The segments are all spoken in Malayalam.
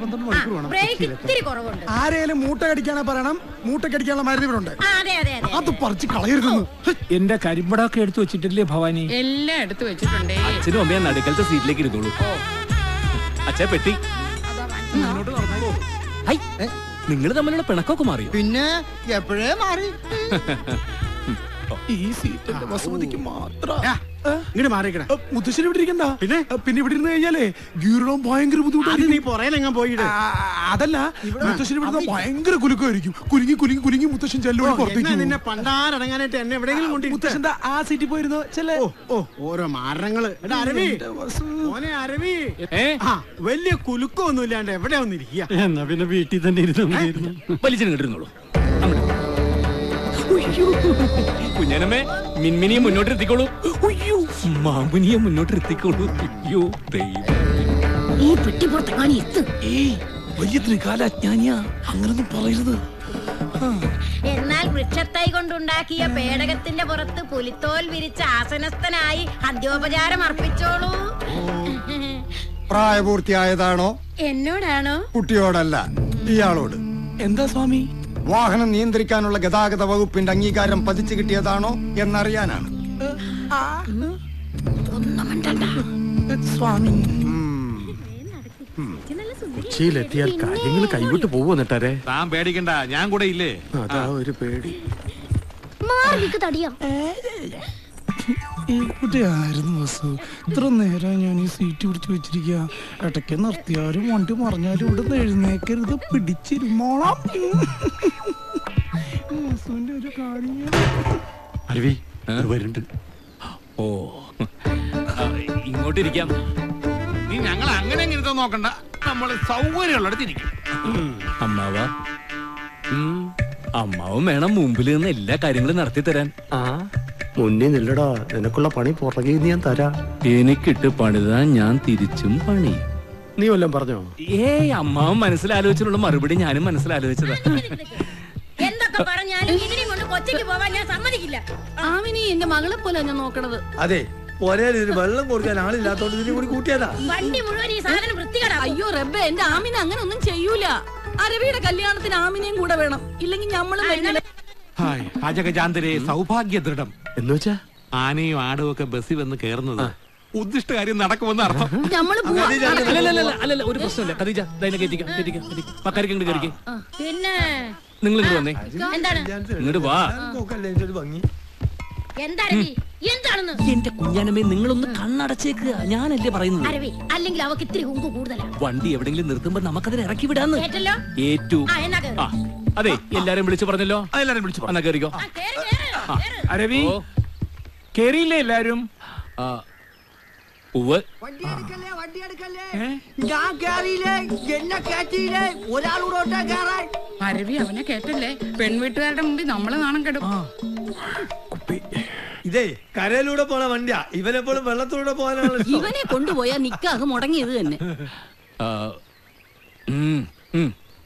പന്ത്രണ്ട് മണിക്കൂർ വേണം ബ്രേക്ക് ഇത്തിരി കുറവുണ്ട് ആരേലും മൂട്ട കടിക്കാനാ പറയണം മൂട്ടക്കടിക്കാനുള്ള മരുന്ന് ഇവിടെ ഉണ്ട് ആ, അതെ അതെ അതെ അത് പറിച്ച് കളയരുതെന്ന് എന്റെ കരിമ്പടൊക്കെ എടുത്തു വെച്ചിട്ടില്ലേ ഭവാനി എല്ലാം എടുത്തു വെച്ചിട്ടുണ്ടേ അച്ഛനും അമ്മയും നടുക്കലത്തെ സീറ്റിലേക്ക് ഇരുന്നോളൂ അച്ഛാ പെട്ടി നിങ്ങൾ തമ്മിലുള്ള പിണക്കൊക്കെ മാറിയോ പിന്നെ എപ്പോഴേ മാറി ഈ സീറ്റ് എന്റെ വസുമതിക്ക് മാത്രം ഇങ്ങോട്ട് മാറിക്കട മുത്തശ്ശൻ ഇവിടെ ഇരിക്കണ്ട പിന്നെ? പിന്നെ ഇവിടെ ഇരുന്ന് കഴിഞ്ഞാലേ ഗീറിടാൻ ഭയങ്കര അത് ബുദ്ധിമുട്ടായിരിക്കും നീ പുറയിലെങ്ങാൻ പോയിട്ട് ആ, അതല്ല മുത്തശ്ശൻ ഇവിടെ ഇരുന്നാ ഭയങ്കര കുലുക്കമായിരിക്കും കുലുങ്ങി കുലുങ്ങി കുലുങ്ങി മുത്തശ്ശൻ ചെല്ലോടി പുറത്തേക്ക് എന്നാ നിന്നെ പോകും. പണ്ടാരടങ്ങാനായിട്ട് എന്നെ എവിടെയെങ്കിലും കൊണ്ടിരുത്ത മുത്തശ്ശന്റെ ആ സീറ്റിൽ പോയിരുന്നോ ചെല്ലേ ഓ ഓ ഓരോ മാരണങ്ങള് എടാ അരവി എന്റെ വസു. മോനെ അരവി ഏ ആ വലിയ കുലുക്കമൊന്നും ഇല്ലാണ്ട് എവിടെ ഒന്നിരിക്കുക എന്നാ പിന്നെ വീട്ടിൽ തന്നെ ഇരുന്നു വലിച്ചു കിട്ടിരുന്നോളൂ കുഞ്ഞനമ്മേ മിൻമിനിയെ മുന്നോട്ട് എത്തിക്കോളൂ ഉയ്യോ മാമുനിയെ മുന്നോട്ട് എത്തിക്കോളൂ അയ്യോ ദൈവം ഈ പെട്ടി പുറത്തെങ്ങാനി എത്ത് ഏയ് വലിയ ത്രികാലാജ്ഞാനിയാ അങ്ങനൊന്നും പറയരുത് എന്നാൽ വൃക്ഷത്തൈ കൊണ്ടുണ്ടാക്കിയ പേടകത്തിന്റെ പുറത്ത് പുലിത്തോൽ വിരിച്ച ആസനസ്ഥനായി അന്ത്യോപചാരം അർപ്പിച്ചോളൂ പ്രായപൂർത്തിയായതാണോ എന്നോടാണോ കുട്ടിയോടല്ല ഇയാളോട് എന്താ സ്വാമി വാഹനം നിയന്ത്രിക്കാനുള്ള ഗതാഗത വകുപ്പിന്റെ അംഗീകാരം പതിച്ചു കിട്ടിയതാണോ എന്നറിയാനാണ് സ്വാമി കൊച്ചിയിലെത്തിയാൽ കാര്യങ്ങൾ കൈവിട്ട് പോവുന്നിട്ടാരെ താൻ പേടിക്കണ്ട ഞാൻ കൂടെ ഇല്ലേ അതാ ഒരു പേടി മാറിക്ക് തടിയാ എവിടെയായിരുന്നു ബസ് ഇത്ര നേരം ഞാൻ ഈ സീറ്റ് പിടിച്ച് വെച്ചിരിക്കുക ഇടയ്ക്ക് നിർത്തിയാലും വണ്ടി മറിഞ്ഞാലും ഇവിടെ നിന്ന് എഴുന്നേക്കരുത് പിടിച്ചിരുന്നോളാം ബസുവിന്റെ ഒരു കാര്യം ഞാൻ- അരുവി വരുന്നുണ്ട് ഓ ആ, ഇങ്ങോട്ടിരിക്കാം നീ ഞങ്ങൾ അങ്ങനെ ഇരുത്താൻ നോക്കണ്ട നമ്മള് സൗകര്യമുള്ളിടത്ത് ഇരിക്കും അമ്മാവ ഉം, അമ്മാവും വേണം മുമ്പിൽ നിന്ന് എല്ലാ കാര്യങ്ങളും നടത്തി തരാൻ ആ മുന്നിൽ നില്ലടാ നിനക്കുള്ള പണി പുറകെ ഞാൻ തരാ എനിക്കിട്ട് പണിതാൻ ഞാൻ തിരിച്ചും പണി നീ വല്ലതും പറഞ്ഞോ ഏയ് അമ്മാവും മനസ്സിലാലോചിച്ചിട്ടുള്ള മറുപടി ഞാനും മനസ്സിലാലോചിച്ചതാ എന്തൊക്കെ പറഞ്ഞാലും ഇതിനെയും കൊണ്ട് കൊച്ചയ്ക്ക് പോവാൻ ഞാൻ സമ്മതിക്കില്ല ആമിനി എന്റെ മകളെ പോലെ ഞാൻ നോക്കണത് അതെ ഒരേ ഇതിന് വെള്ളം കൊടുക്കാൻ ആളില്ലാത്തോണ്ട് ഇതിനെ കൂടി കൂട്ടിയതാ വണ്ടി മുഴുവൻ ഈ സാധനം വൃത്തികേടാ അയ്യോ റബ്ബെ എന്റെ ആമിന അങ്ങനെ ഒന്നും ചെയ്യൂല അരവിയുടെ കല്യാണത്തിന് ആമിനെയും കൂടെ വേണം ഇല്ലെങ്കിൽ ഞമ്മളും വരുന്നില്ല ഹായ് പാചകജാന്തരെ സൗഭാഗ്യ ദൃഢം എന്ന് വെച്ചാ ആനയും ആടും ഒക്കെ ബസ്സിൽ വന്ന് കയറുന്നത് ഉദ്ദിഷ്ട കാര്യം നടക്കുമെന്ന് അർത്ഥം ഞമ്മള് പോവാ അല്ലല്ല അല്ലല്ല ഒരു പ്രശ്നമില്ല ഖദീജ ദൈന കയറ്റിക്കാം കയറ്റിക്കാം കക്കരിക്ക് ഇങ്ങോട്ട് കയറിക്കേ പിന്നെ നിങ്ങൾ ഇങ്ങോട്ട് വന്നേ എന്താണ് ഇങ്ങോട്ട് വാ നോക്കല്ലേ ഇതിന്റെ ഒരു ഭംഗി എന്താ അരവി എന്താണെന്ന് എന്റെ കുഞ്ഞാനമ്മേ നിങ്ങളൊന്ന് കണ്ണടച്ചേക്കുക ഞാനല്ലേ പറയുന്നത് അരവി അല്ലെങ്കിൽ അവക്ക് ഇത്തിരി ഹുങ്കു കൂടുതലാ വണ്ടി എവിടെങ്കിലും നിർത്തുമ്പോ നമുക്കതിനെ ഇറക്കി വിടാന്ന് കേട്ടല്ലോ ഏറ്റു ആ എന്നാ കേറ്. ആ അതെ എല്ലാരും വിളിച്ചു പറഞ്ഞല്ലോ എല്ലാരും വിളിച്ചു എന്നാ കേറിക്കോ ആ, കേറ്, കേറ്, കേറ്. അരവി ഓ കേറിയില്ലേ എല്ലാരും ആ ഉവ്വ് വണ്ടി എടുക്കല്ലേ വണ്ടി എടുക്കല്ലേ ഞാൻ കേറിയില്ലേ എന്നെ കയറ്റിയില്ലേ ഒരാളൂടെ കേറാൻ അരവി അവനെ കേട്ടല്ലേ പെൺവീട്ടുകാരുടെ മുമ്പിൽ നമ്മളെ നാണം കെടും ഇതേ കരയിലൂടെ പോണ വണ്ടിയാ ഇവനെപ്പോഴും വെള്ളത്തിലൂടെ പോകാനാണ് ഇഷ്ടം. ഇവനെ കൊണ്ടുപോയാ നിക്കാഹ് മുടങ്ങിയത് തന്നെ ആ, ഉം, ഉം,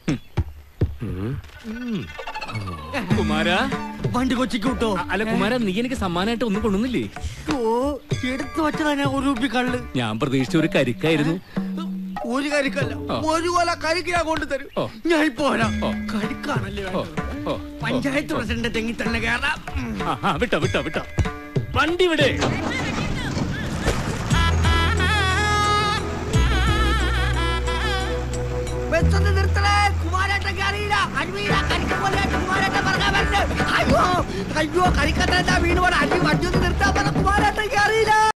ഉം. കുമാര വണ്ടി കൊച്ചിക്ക് വിട്ടോ അല്ല കുമാര നീ എനിക്ക് സമ്മാനമായിട്ട് ഒന്നും കൊണ്ടുവന്നില്ലേ ഓ എടുത്തു വെച്ചതാ ഞാൻ ഒരു രൂപ കള്ള് ഞാൻ പ്രതീക്ഷിച്ച ഒരു കരിക്കായിരുന്നു ഒരു കരിക്കല്ല ഒരു കൊല കരിക്ക് ഞാൻ കൊണ്ടുതരും ഓ. ഞാൻ ഇപ്പൊ വരാം ഓ. കരിക്കാണല്ലേ ഓ, വേണ്ടത്. ഓ, പഞ്ചായത്ത് പ്രസിഡന്റ് തെങ്ങി തന്നെ കയറാം ആ, ആ, വിട്ടോ വിട്ടോ വിട്ടോ വണ്ടി വിടെ ബസ്സൊന്ന് നിർത്തണേ കുമാരേട്ടൻ കയറിയില്ല അരുവിയില്ല കരിക്ക പോലെ കുമാരേട്ടൻ പറഞ്ഞാ വരുന്നത് അയ്യോ അയ്യോ കരിക്കട്ടെ വീണ് പോലെ അടി വണ്ടി ഒന്ന് നിർത്താൻ പറഞ്ഞ കുമാരേട്ടൻ കയറിയില്ല